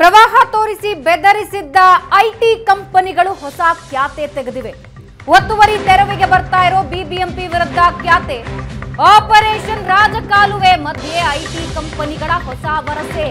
ಪ್ರವಾಹ ತೋರಿಸಿ ಬೆದರಿಸಿದ್ದ ಐಟಿ ಕಂಪನಿಗಳು ಹೊಸ ಖ್ಯಾತೆ ತೆಗೆದಿವೆ ಒತ್ತುವರಿ ತೆರವಿಗೆ ಬರ್ತಾ ಇರೋ ಬಿಬಿಎಂಪಿ ವಿರುದ್ಧ ಖ್ಯಾತೆ ಆಪರೇಷನ್ ರಾಜಕಾಲುವೆ ಮಧ್ಯೆ ಐಟಿ ಕಂಪನಿಗಳ ಹೊಸ ವರಸೆ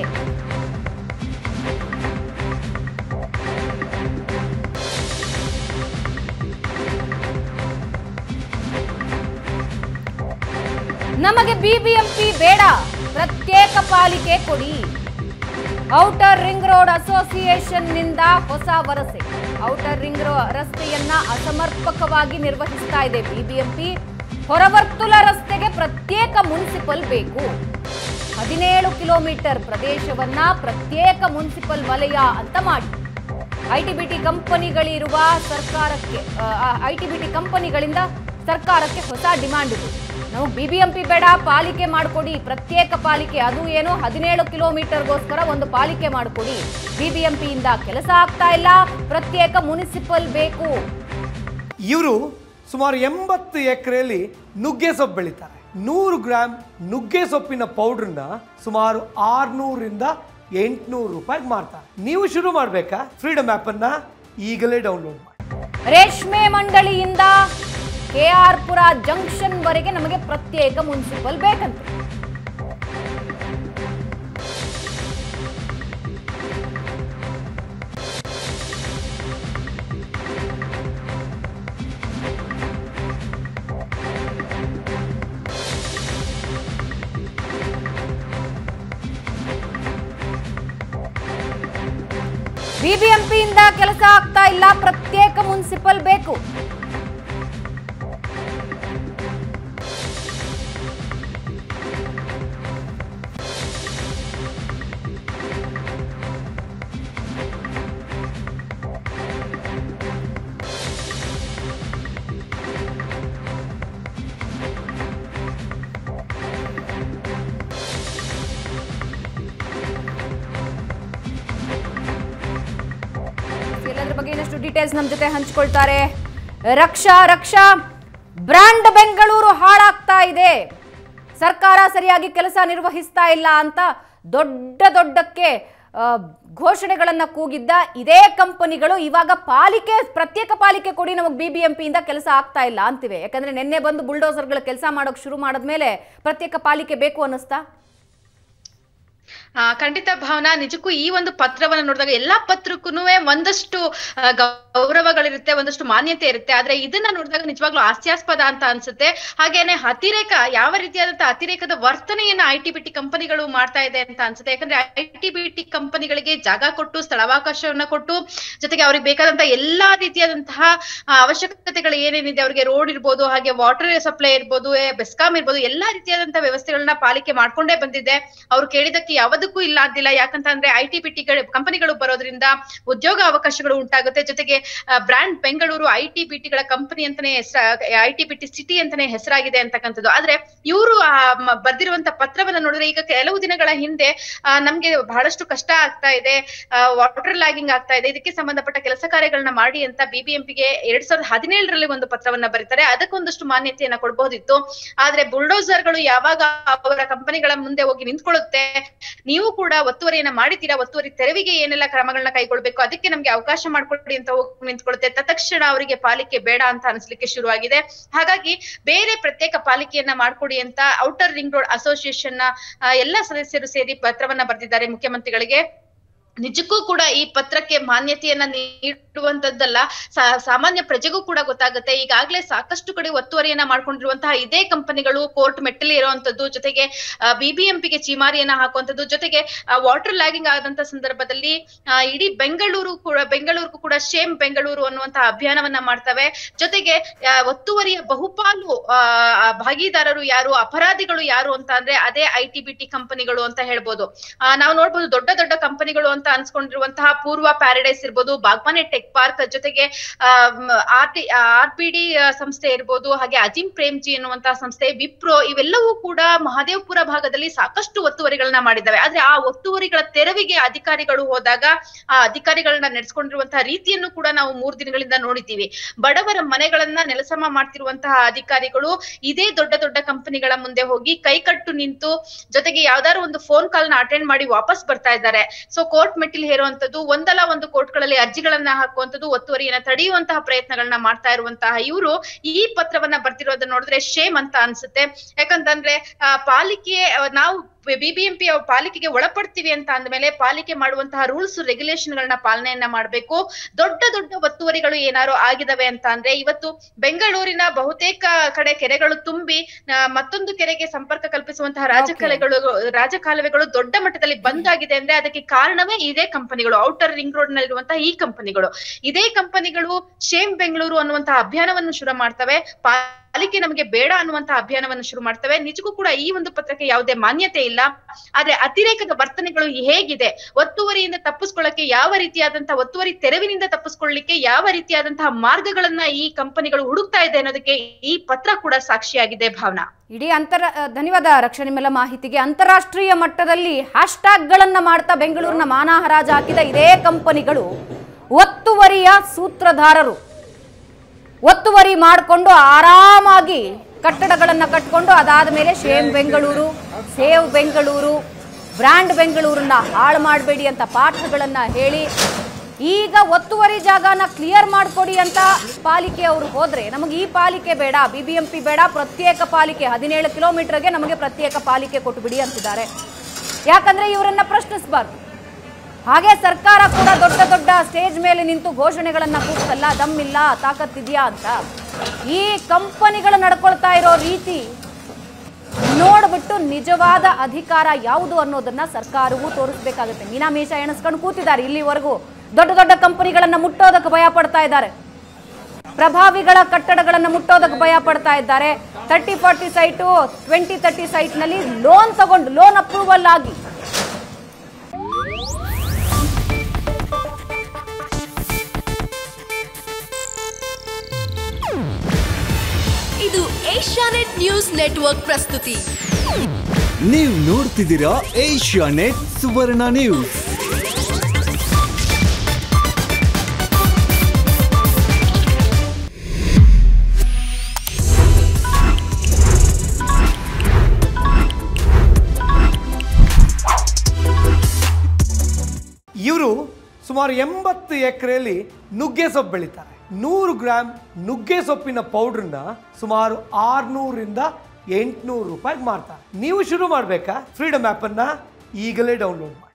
ನಮಗೆ ಬಿಬಿಎಂಪಿ ಬೇಡ ಪ್ರತ್ಯೇಕ ಪಾಲಿಕೆ ಕೊಡಿ ಔಟರ್ ರಿಂಗ್ ರೋಡ್ ಅಸೋಸಿಯೇಷನ್ ನಿಂದ ಹೊಸ ವರಸೆ ಔಟರ್ ರಿಂಗ್ ರೋ ರಸ್ತೆಯನ್ನ ಅಸಮರ್ಪಕವಾಗಿ ನಿರ್ವಹಿಸ್ತಾ ಇದೆ ಬಿಬಿಎಂಪಿ ಹೊರವರ್ತುಲ ರಸ್ತೆಗೆ ಪ್ರತ್ಯೇಕ ಮುನ್ಸಿಪಲ್ ಬೇಕು ಹದಿನೇಳು ಕಿಲೋಮೀಟರ್ ಪ್ರದೇಶವನ್ನ ಪ್ರತ್ಯೇಕ ಮುನ್ಸಿಪಲ್ ವಲಯ ಅಂತ ಮಾಡಿ ಐಟಿಬಿಟಿ ಕಂಪನಿಗಳಿರುವ ಸರ್ಕಾರಕ್ಕೆ ಐಟಿಬಿಟಿ ಕಂಪನಿಗಳಿಂದ ಸರ್ಕಾರಕ್ಕೆ ಹೊಸ ಡಿಮಾಂಡ್ ಇದೆ ನಾವು ಬಿಬಿಎಂಪಿ ಬೇಡ ಪಾಲಿಕೆ ಮಾಡಿಕೊಡಿ ಪ್ರತ್ಯೇಕ ಪಾಲಿಕೆ ಅದು ಏನು ಹದಿನೇಳು ಕಿಲೋಮೀಟರ್ಗೋಸ್ಕರ ಒಂದು ಪಾಲಿಕೆ ಮಾಡಿಕೊಡಿ ಬಿಬಿಎಂಪಿಯಿಂದ ಕೆಲಸ ಆಗ್ತಾ ಇಲ್ಲ ಪ್ರತ್ಯೇಕ ಮುನಿಸಿಪಲ್ ಬೇಕು ಇವರು ಸುಮಾರು ಎಂಬತ್ತು ಎಕರೆಯಲ್ಲಿ ನುಗ್ಗೆ ಸೊಪ್ಪು ಬೆಳೀತಾರೆ ನೂರು ಗ್ರಾಮ್ ನುಗ್ಗೆ ಸೊಪ್ಪಿನ ಪೌಡ್ರನ್ನ ಸುಮಾರು ಆರ್ನೂರಿಂದ ಎಂಟುನೂರು ರೂಪಾಯಿಗೆ ಮಾರ್ತಾರೆ ನೀವು ಶುರು ಮಾಡಬೇಕಾ ಫ್ರೀಡಮ್ ಆ್ಯಪನ್ನು ಈಗಲೇ ಡೌನ್ಲೋಡ್ ಮಾಡಿ ರೇಷ್ಮೆ ಮಂಡಳಿಯಿಂದ ಕೆ ಆರ್ ಪುರ ಜಂಕ್ಷನ್ ವರೆಗೆ ನಮಗೆ ಪ್ರತ್ಯೇಕ ಮುನ್ಸಿಪಲ್ ಬೇಕಂತೆ ಬಿಬಿಎಂಪಿಯಿಂದ ಕೆಲಸ ಆಗ್ತಾ ಇಲ್ಲ ಪ್ರತ್ಯೇಕ ಮುನ್ಸಿಪಲ್ ಬೇಕು ಎಲ್ಲದ್ರ ಬಗ್ಗೆ ಇನ್ನಷ್ಟು ಡೀಟೇಲ್ಸ್ ನಮ್ಮ ಜೊತೆ ಹಂಚಿಕೊಳ್ತಾರೆ ರಕ್ಷಾ ರಕ್ಷಾ ಬ್ರ್ಯಾಂಡ್ ಬೆಂಗಳೂರು ಹಾಳಾಗ್ತಾ ಇದೆ ಸರ್ಕಾರ ಸರಿಯಾಗಿ ಕೆಲಸ ನಿರ್ವಹಿಸ್ತಾ ಇಲ್ಲ ಅಂತ ದೊಡ್ಡ ದೊಡ್ಡಕ್ಕೆ ಆ, ಘೋಷಣೆಗಳನ್ನ ಕೂಗಿದ್ದ ಇದೇ ಕಂಪನಿಗಳು ಇವಾಗ ಪಾಲಿಕೆ ಪ್ರತ್ಯೇಕ ಪಾಲಿಕೆ ಕೊಡಿ ನಮಗೆ ಬಿಬಿಎಂಪಿಯಿಂದ ಕೆಲಸ ಆಗ್ತಾ ಇಲ್ಲ ಅಂತಿವೆ ಯಾಕಂದ್ರೆ ನಿನ್ನೆ ಬಂದು ಬುಲ್ಡೋಸರ್ಗಳು ಕೆಲಸ ಮಾಡೋಕೆ ಶುರು ಮಾಡಿದ್ಮೇಲೆ ಪ್ರತ್ಯೇಕ ಪಾಲಿಕೆ ಬೇಕು ಅನ್ನಿಸ್ತಾ ಆ, ಖಂಡಿತ ಭಾವನಾ ನಿಜಕ್ಕೂ ಈ ಒಂದು ಪತ್ರವನ್ನ ನೋಡಿದಾಗ ಎಲ್ಲಾ ಪತ್ರಕ್ಕೂ ಒಂದಷ್ಟು ಆ, ಗೌರವಗಳಿರುತ್ತೆ ಒಂದಷ್ಟು ಮಾನ್ಯತೆ ಇರುತ್ತೆ ಆದ್ರೆ ಇದನ್ನ ನೋಡಿದಾಗ ನಿಜವಾಗ್ಲೂ ಹಾಸ್ಯಾಸ್ಪದ ಅಂತ ಅನ್ಸುತ್ತೆ ಹಾಗೇನೆ ಅತಿರೇಕ ಯಾವ ರೀತಿಯಾದಂತಹ ಅತಿರೇಕದ ವರ್ತನೆಯನ್ನ ಐ ಟಿ ಬಿಟಿ ಕಂಪನಿಗಳು ಮಾಡ್ತಾ ಇದೆ ಅಂತ ಅನ್ಸುತ್ತೆ ಯಾಕಂದ್ರೆ ಐ ಟಿ ಬಿಟಿ ಕಂಪನಿಗಳಿಗೆ ಜಾಗ ಕೊಟ್ಟು ಸ್ಥಳಾವಕಾಶವನ್ನ ಕೊಟ್ಟು ಜೊತೆಗೆ ಅವ್ರಿಗೆ ಬೇಕಾದಂತಹ ಎಲ್ಲಾ ರೀತಿಯಾದಂತಹ ಆ, ಅವಶ್ಯಕತೆಗಳು ಏನೇನಿದೆ ಅವ್ರಿಗೆ ರೋಡ್ ಇರ್ಬೋದು ಹಾಗೆ ವಾಟರ್ ಸಪ್ಲೈ ಇರ್ಬೋದು ಏ, ಬೆಸ್ಕಾಂ ಇರ್ಬೋದು ಎಲ್ಲಾ ರೀತಿಯಾದಂತಹ ವ್ಯವಸ್ಥೆಗಳನ್ನ ಪಾಲಿಕೆ ಮಾಡ್ಕೊಂಡೇ ಬಂದಿದೆ ಅವ್ರು ಕೇಳಿದಕ್ಕೆ ಯಾವುದಕ್ಕೂ ಇಲ್ಲ ಅಂದಿಲ್ಲ ಯಾಕಂತ ಅಂದ್ರೆ ಐ ಟಿ ಬಿ ಕಂಪನಿಗಳು ಬರೋದ್ರಿಂದ ಉದ್ಯೋಗ ಅವಕಾಶಗಳು ಉಂಟಾಗುತ್ತೆ ಜೊತೆಗೆ brand Bengaluru I T B ಟಿಗಳ ಕಂಪನಿ ಅಂತಾನೆ I T B T city ಅಂತಾನೆ ಹೆಸರಾಗಿದೆ ಅಂತಕ್ಕಂಥದ್ದು ಆದ್ರೆ ಇವರು ಬರ್ದಿರುವಂತ ಪತ್ರವನ್ನ ನೋಡಿದ್ರೆ ಈಗ ಕೆಲವು ದಿನಗಳ ಹಿಂದೆ ಆ, ನಮ್ಗೆ ಬಹಳಷ್ಟು ಕಷ್ಟ ಆಗ್ತಾ ಇದೆ ವಾಟರ್ ಲ್ಯಾಗಿಂಗ್ ಆಗ್ತಾ ಇದೆ ಇದಕ್ಕೆ ಸಂಬಂಧಪಟ್ಟ ಕೆಲಸ ಕಾರ್ಯಗಳನ್ನ ಮಾಡಿ ಅಂತ ಬಿಬಿಎಂಪಿಗೆ ಎರಡ್ ಸಾವಿರದ ಹದಿನೇಳರಲ್ಲಿ ಒಂದು ಪತ್ರವನ್ನ ಬರೀತಾರೆ ಅದಕ್ಕೊಂದಷ್ಟು ಮಾನ್ಯತೆಯನ್ನ ಕೊಡಬಹುದಿತ್ತು ಆದ್ರೆ ಬುಲ್ಡೋಸರ್ಗಳು ಯಾವಾಗ ಅವರ ಕಂಪನಿಗಳ ಮುಂದೆ ಹೋಗಿ ನಿಂತ್ಕೊಳ್ಳುತ್ತೆ ನೀವು ಕೂಡ ಒತ್ತುವರಿಯನ್ನ ಮಾಡಿದ್ದೀರಾ ಒತ್ತುವರಿ ತೆರವಿಗೆ ಏನೆಲ್ಲ ಕ್ರಮಗಳನ್ನ ಕೈಗೊಳ್ಬೇಕು ಅದಕ್ಕೆ ನಮ್ಗೆ ಅವಕಾಶ ಮಾಡ್ಕೊಡಿ ಅಂತ ಹೋಗಿ ನಿಂತ್ಕೊಳ್ಳುತ್ತೆ ತತ್ಕ್ಷಣ ಅವರಿಗೆ ಪಾಲಿಕೆ ಬೇಡ ಅಂತ ಅನ್ಸ್ಲಿಕ್ಕೆ ಶುರುವಾಗಿದೆ ಹಾಗಾಗಿ ಬೇರೆ ಪ್ರತ್ಯೇಕ ಪಾಲಿಕೆಯನ್ನ ಮಾಡ್ಕೊಡಿ ಅಂತ ಔಟರ್ ರಿಂಗ್ ರೋಡ್ ಅಸೋಸಿಯೇಷನ್ ನ ಆ, ಎಲ್ಲ ಸದಸ್ಯರು ಸೇರಿ ಪತ್ರವನ್ನ ಬರೆದಿದ್ದಾರೆ ಮುಖ್ಯಮಂತ್ರಿಗಳಿಗೆ ನಿಜಕ್ಕೂ ಕೂಡ ಈ ಪತ್ರಕ್ಕೆ ಮಾನ್ಯತೆಯನ್ನ ನೀಡುವಂತದ್ದಲ್ಲ ಸಾ- ಸಾಮಾನ್ಯ ಪ್ರಜೆಗೂ ಕೂಡ ಗೊತ್ತಾಗುತ್ತೆ ಈಗಾಗಲೇ ಸಾಕಷ್ಟು ಕಡೆ ಒತ್ತುವರಿಯನ್ನ ಮಾಡ್ಕೊಂಡಿರುವಂತಹ ಇದೇ ಕಂಪನಿಗಳು ಕೋರ್ಟ್ ಮೆಟ್ಟಲಿ ಇರುವಂತದ್ದು ಜೊತೆಗೆ ಬಿಬಿಎಂಪಿಗೆ ಚೀಮಾರಿಯನ್ನ ಹಾಕುವಂತದ್ದು ಜೊತೆಗೆ ವಾಟರ್ ಲ್ಯಾಗಿಂಗ್ ಆದಂತ ಸಂದರ್ಭದಲ್ಲಿ ಆ, ಇಡೀ ಬೆಂಗಳೂರು ಕೂಡ ಬೆಂಗಳೂರು ಕೂಡ ಶೇಮ್ ಬೆಂಗಳೂರು ಅನ್ನುವಂತಹ ಅಭಿಯಾನವನ್ನ ಮಾಡ್ತವೆ ಜೊತೆಗೆ ಆ, ಒತ್ತುವರಿಯ ಬಹುಪಾಲು ಆ, ಆ, ಭಾಗಿದಾರರು ಯಾರು ಅಪರಾಧಿಗಳು ಯಾರು ಅಂತ ಅಂದ್ರೆ ಅದೇ ಐ ಟಿ ಬಿ ಟಿ ಕಂಪನಿಗಳು ಅಂತ ಹೇಳ್ಬೋದು ಆ, ನಾವು ನೋಡ್ಬೋದು ದೊಡ್ಡ ದೊಡ್ಡ ಕಂಪನಿಗಳು ಅಂತ ಅನ್ಸ್ಕೊಂಡಿರುವಂತಹ ಪೂರ್ವ ಪ್ಯಾರಡೈಸ್ ಇರ್ಬೋದು ಬಾಗ್ಮನೆ ಟೆಕ್ ಪಾರ್ಕ್ ಜೊತೆಗೆ R T R P D ಸಂಸ್ಥೆ ಇರ್ಬೋದು ಹಾಗೆ ಅಜಿಂ ಪ್ರೇಮ್ಜಿ ಎನ್ನುವಂತಹ ಸಂಸ್ಥೆ ವಿಪ್ರೋ ಇವೆಲ್ಲವೂ ಕೂಡ ಮಹದೇವಪುರ ಭಾಗದಲ್ಲಿ ಸಾಕಷ್ಟು ಒತ್ತುವರಿಗಳನ್ನ ಮಾಡಿದ್ದಾವೆ ಆದ್ರೆ ಆ ಒತ್ತುವರಿಗಳ ತೆರವಿಗೆ ಅಧಿಕಾರಿಗಳು ಹೋದಾಗ ಆ ಅಧಿಕಾರಿಗಳನ್ನ ನಡೆಸ್ಕೊಂಡಿರುವಂತಹ ರೀತಿಯನ್ನು ಕೂಡ ನಾವು ಮೂರ್ ದಿನಗಳಿಂದ ನೋಡಿದ್ದೀವಿ ಬಡವರ ಮನೆಗಳನ್ನ ನೆಲಸಮ ಮಾಡ್ತಿರುವಂತಹ ಅಧಿಕಾರಿಗಳು ಇದೇ ದೊಡ್ಡ ದೊಡ್ಡ ಕಂಪನಿಗಳ ಮುಂದೆ ಹೋಗಿ ಕೈಕಟ್ಟು ನಿಂತು ಜೊತೆಗೆ ಯಾವ್ದಾದ್ರು ಒಂದು ಫೋನ್ ಕಾಲ್ ನ ಅಟೆಂಡ್ ಮಾಡಿ ವಾಪಸ್ ಬರ್ತಾ ಇದ್ದಾರೆ ಸೊ ಕೋರ್ಟ್ ಕೋರ್ಟ್ ಮೆಟ್ಟಿಲು ಹೇರುವಂತದ್ದು ಒಂದಲ್ಲ ಒಂದು ಕೋರ್ಟ್ಗಳಲ್ಲಿ ಅರ್ಜಿಗಳನ್ನ ಹಾಕುವಂತದ್ದು ಒತ್ತುವರಿಯನ್ನ ತಡೆಯುವಂತಹ ಪ್ರಯತ್ನಗಳನ್ನ ಮಾಡ್ತಾ ಇರುವಂತಹ ಇವರು ಈ ಪತ್ರವನ್ನ ಬರ್ತಿರೋದನ್ನ ನೋಡಿದ್ರೆ ಶೇಮ್ ಅಂತ ಅನ್ಸುತ್ತೆ ಯಾಕಂತಂದ್ರೆ ಆ, ಪಾಲಿಕೆ ಆ, ನಾವು ಬಿಬಿಎಂಪಿ ಪಾಲಿಕೆಗೆ ಒಳಪಡ್ತೀವಿ ಅಂತ ಅಂದ್ಮೇಲೆ ಪಾಲಿಕೆ ಮಾಡುವಂತಹ ರೂಲ್ಸ್ ರೆಗ್ಯುಲೇಷನ್ ಗಳನ್ನ ಪಾಲನೆಯನ್ನ ಮಾಡ್ಬೇಕು ದೊಡ್ಡ ದೊಡ್ಡ ಒತ್ತುವರಿಗಳು ಏನಾರು ಆಗಿದಾವೆ ಅಂತ ಅಂದ್ರೆ ಇವತ್ತು ಬೆಂಗಳೂರಿನ ಬಹುತೇಕ ಕಡೆ ಕೆರೆಗಳು ತುಂಬಿ ಆ, ಮತ್ತೊಂದು ಕೆರೆಗೆ ಸಂಪರ್ಕ ಕಲ್ಪಿಸುವಂತಹ ರಾಜಕಾಲುವೆಗಳು ರಾಜಕಾಲುವೆಗಳು ದೊಡ್ಡ ಮಟ್ಟದಲ್ಲಿ ಬಂದ್ ಆಗಿದೆ ಅಂದ್ರೆ ಅದಕ್ಕೆ ಕಾರಣವೇ ಇದೇ ಕಂಪನಿಗಳು ಔಟರ್ ರಿಂಗ್ ರೋಡ್ ನಲ್ಲಿರುವಂತಹ ಈ ಕಂಪನಿಗಳು ಇದೇ ಕಂಪನಿಗಳು ಶೇಮ್ ಬೆಂಗಳೂರು ಅನ್ನುವಂತಹ ಅಭಿಯಾನವನ್ನು ಶುರು ಮಾಡ್ತವೆ ಪಾಲಿಕೆ ನಮಗೆ ಬೇಡ ಅನ್ನುವಂತಹ ಅಭಿಯಾನವನ್ನು ಶುರು ಮಾಡ್ತವೆ ನಿಜಕ್ಕೂ ಕೂಡ ಈ ಒಂದು ಪತ್ರಕ್ಕೆ ಯಾವುದೇ ಮಾನ್ಯತೆ ಇಲ್ಲ ಆದ್ರೆ ಅತಿರೇಕದ ವರ್ತನೆಗಳು ಹೇಗಿದೆ ಒತ್ತುವರಿಯಿಂದ ತಪ್ಪಿಸ್ಕೊಳ್ಳಕ್ಕೆ ಯಾವ ರೀತಿಯಾದಂತಹ ಒತ್ತುವರಿ ತೆರವಿನಿಂದ ತಪ್ಪಿಸ್ಕೊಳ್ಳಿಕ್ಕೆ ಯಾವ ರೀತಿಯಾದಂತಹ ಮಾರ್ಗಗಳನ್ನ ಈ ಕಂಪನಿಗಳು ಹುಡುಕ್ತಾ ಇದೆ ಅನ್ನೋದಕ್ಕೆ ಈ ಪತ್ರ ಕೂಡ ಸಾಕ್ಷಿಯಾಗಿದೆ ಭಾವನಾ ಇಡೀ ಅಂತರ ಅ, ಧನ್ಯವಾದ ರಕ್ಷಣೆ ನಿಮ್ಮೆಲ್ಲ ಮಾಹಿತಿಗೆ ಅಂತಾರಾಷ್ಟ್ರೀಯ ಮಟ್ಟದಲ್ಲಿ ಹ್ಯಾಶ್ಟ್ಯಾಗ್ಗಳನ್ನ ಮಾಡ್ತಾ ಬೆಂಗಳೂರಿನ ಮಾನ ಹರಾಜು ಹಾಕಿದ ಇದೇ ಕಂಪನಿಗಳು ಒತ್ತುವರಿಯ ಸೂತ್ರಧಾರರು ಒತ್ತುವರಿ ಮಾಡಿಕೊಂಡು ಆರಾಮಾಗಿ ಕಟ್ಟಡಗಳನ್ನು ಕಟ್ಕೊಂಡು ಅದಾದ ಮೇಲೆ shame Bengaluru save Bengaluru brand ಬೆಂಗಳೂರನ್ನ ಹಾಳು ಮಾಡಬೇಡಿ ಅಂತ ಪಾಠಗಳನ್ನ ಹೇಳಿ ಈಗ ಒತ್ತುವರಿ ಜಾಗನ ಕ್ಲಿಯರ್ ಮಾಡಿಕೊಡಿ ಅಂತ ಪಾಲಿಕೆ ಅವರು ಹೋದ್ರೆ ನಮಗೆ ಈ ಪಾಲಿಕೆ ಬೇಡ ಬಿ ಬಿ ಎಂ ಪಿ ಬೇಡ ಪ್ರತ್ಯೇಕ ಪಾಲಿಕೆ ಹದಿನೇಳು ಕಿಲೋಮೀಟರ್ಗೆ ನಮಗೆ ಪ್ರತ್ಯೇಕ ಪಾಲಿಕೆ ಕೊಟ್ಟುಬಿಡಿ ಅಂತಿದ್ದಾರೆ ಯಾಕಂದ್ರೆ ಇವರನ್ನ ಪ್ರಶ್ನಿಸಬಾರ್ದು ಹಾಗೆ ಸರ್ಕಾರ ಕೂಡ ದೊಡ್ಡ ದೊಡ್ಡ ಸ್ಟೇಜ್ ಮೇಲೆ ನಿಂತು ಘೋಷಣೆಗಳನ್ನ ಕೂಗ್ತಲ್ಲ ದಮ್ಮಿಲ್ಲ ತಾಕತ್ತಿದ್ಯಾ ಅಂತ ಈ ಕಂಪನಿಗಳು ನಡ್ಕೊಳ್ತಾ ಇರೋ ರೀತಿ ನೋಡ್ಬಿಟ್ಟು ನಿಜವಾದ ಅಧಿಕಾರ ಯಾವುದು ಅನ್ನೋದನ್ನ ಸರ್ಕಾರವು ತೋರಿಸ್ಬೇಕಾಗುತ್ತೆ ಮೀನಾಮೀಷ ಎಣಿಸ್ಕೊಂಡು ಕೂತಿದ್ದಾರೆ ಇಲ್ಲಿವರೆಗೂ ದೊಡ್ಡ ದೊಡ್ಡ ಕಂಪನಿಗಳನ್ನ ಮುಟ್ಟೋದಕ್ಕೆ ಭಯ ಪಡ್ತಾ ಇದ್ದಾರೆ ಪ್ರಭಾವಿಗಳ ಕಟ್ಟಡಗಳನ್ನು ಮುಟ್ಟೋದಕ್ಕೆ ಭಯ ಪಡ್ತಾ ಇದ್ದಾರೆ thirty forty site twenty thirty ಸೈಟ್ನಲ್ಲಿ ಲೋನ್ ತಗೊಂಡು ಲೋನ್ ಅಪ್ರೂವಲ್ ಆಗಿ ಇದು ಏಷ್ಯಾನೆಟ್ ನ್ಯೂಸ್ ನೆಟ್ವರ್ಕ್ ಪ್ರಸ್ತುತಿ ನೀವು ನೋಡ್ತಿದ್ದೀರಾ ಏಷ್ಯಾ ನೆಟ್ ಸುವರ್ಣ ನ್ಯೂಸ್ ಇವರು ಸುಮಾರು ಎಂಬತ್ತು ಎಕರೆಯಲ್ಲಿ ನುಗ್ಗೆ ಸೊಪ್ಪು ಬೆಳೀತಾರೆ ನೂರು ಗ್ರಾಮ್ ನುಗ್ಗೆ ಸೊಪ್ಪಿನ ಪೌಡ್ರನ್ನ ಸುಮಾರು ಆರ್ನೂರಿಂದ ಎಂಟುನೂರು ರೂಪಾಯಿಗೆ ಮಾರ್ತಾರೆ ನೀವು ಶುರು ಮಾಡಬೇಕಾ ಫ್ರೀಡಮ್ ಆ್ಯಪನ್ನು ಈಗಲೇ ಡೌನ್ಲೋಡ್ ಮಾಡಿ